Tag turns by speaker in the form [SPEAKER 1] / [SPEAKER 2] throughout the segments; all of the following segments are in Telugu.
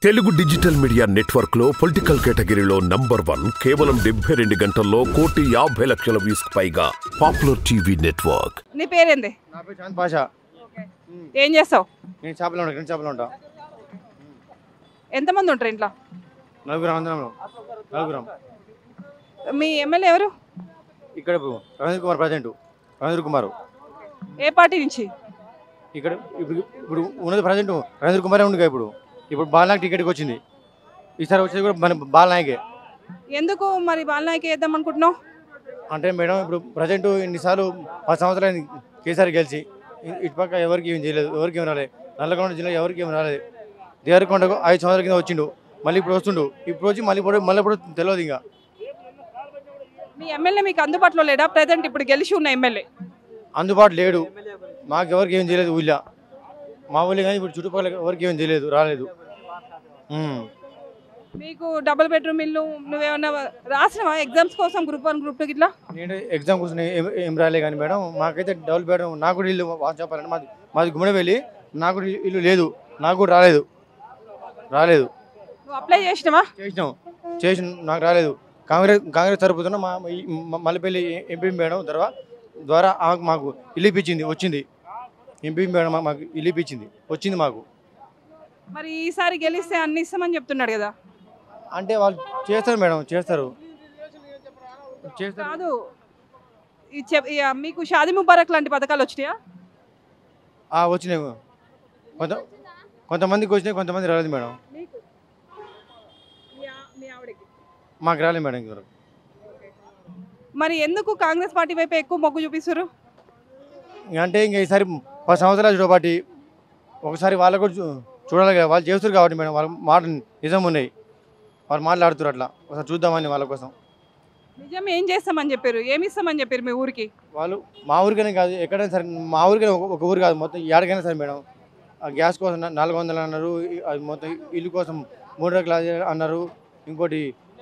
[SPEAKER 1] తెలుగు డిజిటల్ మీడియా నెట్వర్క్ లో పొలిటికల్ కేటగిరీలో నంబర్ వన్ కేవలం డెబ్బై రెండు గంటల్లో కోటి యాభై లక్షల వ్యూస్ పైగా పాపులర్ టీవీ నెట్వర్క్
[SPEAKER 2] నీ పేరేంది
[SPEAKER 3] నా పేరు చాంద్ పాషా
[SPEAKER 2] ఏం చేస్తావు
[SPEAKER 3] నేను చేపలు ఉంటా రెండు చేపలు ఉంటా
[SPEAKER 2] ఎంతమంది ఉంటారు ఇంట్లో
[SPEAKER 3] నలుగురం అందరం నలుగురం
[SPEAKER 2] మీ ఎమ్మెల్యే ఎవరు
[SPEAKER 3] ఇక్కడ రవీంద్ర కుమార్ ప్రజెంట్ రవీంద్ర కుమార్
[SPEAKER 2] ఏ పార్టీ నుంచి
[SPEAKER 3] ఇక్కడ ఇప్పుడు ఇప్పుడు ఉన్నది ప్రజెంట్ రవీంద్ర కుమారే ఉందిగా ఇప్పుడు ఇప్పుడు బాలనాయక్ టికెట్కి వచ్చింది ఈసారి వచ్చేది కూడా మన బాలనాయకే
[SPEAKER 2] ఎందుకు మరి బాలనాయకి వేద్దాం అనుకుంటున్నావు
[SPEAKER 3] అంటే మేడం ఇప్పుడు ప్రజెంట్ ఇన్నిసార్లు పది సంవత్సరాలు కేసీఆర్ గెలిచి ఇ- ఇటుపక్క ఎవరికి ఏం చేయలేదు ఎవరికి ఏం రాలేదు నల్లగొండ జిల్లా ఎవరికి ఏం రాలేదు దేవరకొండకు ఐదు సంవత్సరాల కింద వచ్చిండు మళ్ళీ ఇప్పుడు వస్తుండు ఇప్పుడు వచ్చి మళ్ళీ ఇప్పుడు మళ్ళీ ఇప్పుడు తెలియదు ఇంకా
[SPEAKER 2] మీ ఎమ్మెల్యే మీకు అందుబాటులో లేడా ప్రజెంట్ ఇప్పుడు గెలిచి ఉన్న ఎమ్మెల్యే
[SPEAKER 3] అందుబాటు లేడు మాకు ఎవరికి ఏం చేయలేదు ఊళ్ళో మా ఊళ్ళో కానీ ఇప్పుడు చుట్టుపక్కల ఎవరికి ఏం చేయలేదు రాలేదు ఉమ్.
[SPEAKER 2] మీకు డబుల్ బెడ్రూమ్ ఇల్లు నువ్వేమన్నా రాసినవా ఎగ్జామ్స్ కోసం గ్రూప్ వన్ గ్రూప్ టూ ఇట్లా
[SPEAKER 3] నేను ఎగ్జామ్ కోసం ఏం ఏం రాలే కానీ మేడం మాకైతే డబుల్ బెడ్రూమ్ నాకు కూడా ఇల్లు వాస్తవం చెప్పాలంటే మాది మాది గుమ్మడివెళ్ళి నాకు కూడా ఇల్లు లేదు నాకు కూడా రాలేదు రాలేదు
[SPEAKER 2] నువ్వు అప్లై చేసినవా
[SPEAKER 3] చేసినాం చేసిన నాకు రాలేదు కాంగ్రెస్ కాంగ్రెస్ తరపున మా ఈ మ- మల్లెపల్లి ఎంపీ మేడం ద్వారా ద్వారా ఆమెకు మాకు ఇల్లు ఇప్పించింది వచ్చింది ఎంపీ మేడం మా- మాకు ఇల్లు ఇప్పించింది వచ్చింది మాకు
[SPEAKER 2] మరి ఈసారి గెలిస్తే అన్ని ఇస్తామని చెప్తున్నాడు కదా
[SPEAKER 3] అంటే వాళ్ళు చేస్తారు మేడం చేస్తారు చేస్తారు
[SPEAKER 2] కాదు ఈ చెప్- ఈ, ఆ, మీకు షాది ముబారక్ లాంటి పథకాలు వచ్చినాయా
[SPEAKER 3] ఆ, వచ్చినాయి కొంత కొంతమందికి వచ్చినాయి కొంతమంది రాలేదు మేడం
[SPEAKER 2] మీకు మీ ఆ- మీ ఆవిడకి
[SPEAKER 3] మాకు రాలేదు మేడం ఇంతవరకు
[SPEAKER 2] మరి ఎందుకు కాంగ్రెస్ పార్టీ వైపు ఎక్కువ మొగ్గు చూపిస్తారు
[SPEAKER 3] ఇంక అంటే ఇంకా ఈసారి పది సంవత్సరాలు చూడబట్టి ఒకసారి వాళ్ళకు కూడా చూ- చూడాలి కదా వాళ్ళు చేస్తారు కాబట్టి మేడం వాళ్ళ మాట నిజం ఉన్నాయి వాళ్ళు మాట్లాడుతారు అట్లా ఒకసారి చూద్దామని వాళ్ళ కోసం
[SPEAKER 2] నిజం ఏం చేస్తామని చెప్పారు ఏమి ఇస్తామని చెప్పారు మీ ఊరికి
[SPEAKER 3] వాళ్ళు మా ఊరికనే కాదు ఎక్కడైనా సరే మా ఊరికైనా ఒక- ఒక ఊరు కాదు మొత్తం ఏడకైనా సరే మేడం ఆ గ్యాస్ కోసం నా- నాలుగు వందలు అన్నారు ఈ- అది మొత్తం ఇల్లు కోసం మూడు రకాల అన్నారు ఇంకోటి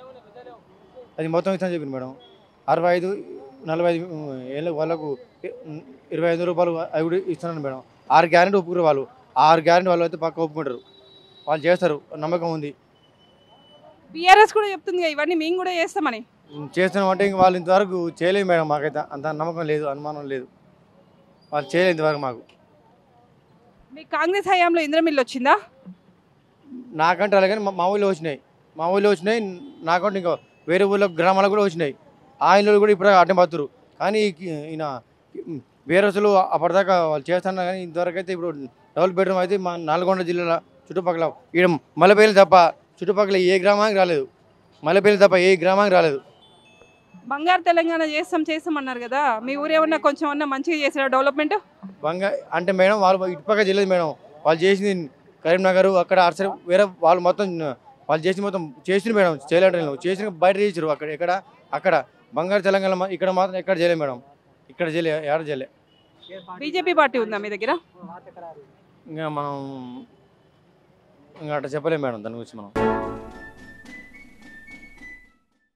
[SPEAKER 3] అది మొత్తం ఇస్తాను చెప్పింది మేడం అరవై ఐదు నలభై ఐదు ఏళ్ళ వాళ్ళకు ఇ- ఇరవై ఐదు రూపాయలు అవి కూడా ఇస్తున్నాను మేడం ఆరు గ్యారెంటీ ఒప్పుకున్నారు వాళ్ళు ఆరు గ్యారెంటీ వాళ్ళు అయితే పక్క ఒప్పుకుంటారు వాళ్ళు చేస్తారు నమ్మకం ఉంది
[SPEAKER 2] బీఆర్ఎస్ కూడా చెప్తుంది కదా, ఇవన్నీ మేము కూడా చేస్తామని
[SPEAKER 3] చేస్తున్నాం అంటే ఇంక వాళ్ళు ఇంతవరకు చేయలేదు మేడం మాకైతే అంత నమ్మకం లేదు అనుమానం లేదు వాళ్ళు చేయలేదు ఇంతవరకు మాకు
[SPEAKER 2] మీ కాంగ్రెస్ హయాంలో ఇంద్రమిల్లు వచ్చిందా
[SPEAKER 3] నాకంటే అలాగే మా మా ఊళ్ళో వచ్చినాయి మా ఊళ్ళో వచ్చినాయి నాకంటే ఇంకా వేరే ఊళ్ళో గ్రామాలకు కూడా వచ్చినాయి ఆయన కూడా ఇప్పుడు అడ్డం పడుతురు కానీ ఈ- ఈయన వేరే అసలు అప్పటిదాకా వాళ్ళు చేస్తున్నారు కానీ ఇంతవరకు అయితే ఇప్పుడు డబుల్ బెడ్రూమ్ అయితే మా నల్గొండ జిల్లాలో చుట్టుపక్కల ఈడ మల్లపల్లి తప్ప చుట్టుపక్కల ఏ గ్రామానికి రాలేదు మల్లపల్లి తప్ప ఏ గ్రామానికి రాలేదు
[SPEAKER 2] బంగారు తెలంగాణ చేస్తాం చేస్తాం అన్నారు కదా మీ ఊరు ఏమన్నా కొంచెం అన్నా మంచిగా చేసారా డెవలప్మెంట్
[SPEAKER 3] బంగా అంటే మేడం వాళ్ళు ఇటుపక్క చేయలేదు మేడం వాళ్ళు చేసింది కరీంనగర్ అక్కడ అటు సైడ్ వేరే వాళ్ళు మొత్తం వాళ్ళు చేసింది మొత్తం చేసింది మేడం చేయలేడు చేసిన బయట చేసారు అక్కడ ఎక్కడ అక్కడ బంగారు తెలంగాణ మా- ఇక్కడ మాత్రం ఎక్కడ చేయలేదు మేడం ఇక్కడ చేయలే ఎక్కడ చేయలే
[SPEAKER 2] బీజేపీ పార్టీ ఉందా మీ దగ్గర
[SPEAKER 3] ఇంకా మనం ఇంకా అట్లా చెప్పలేము మేడం దాని గురించి మనం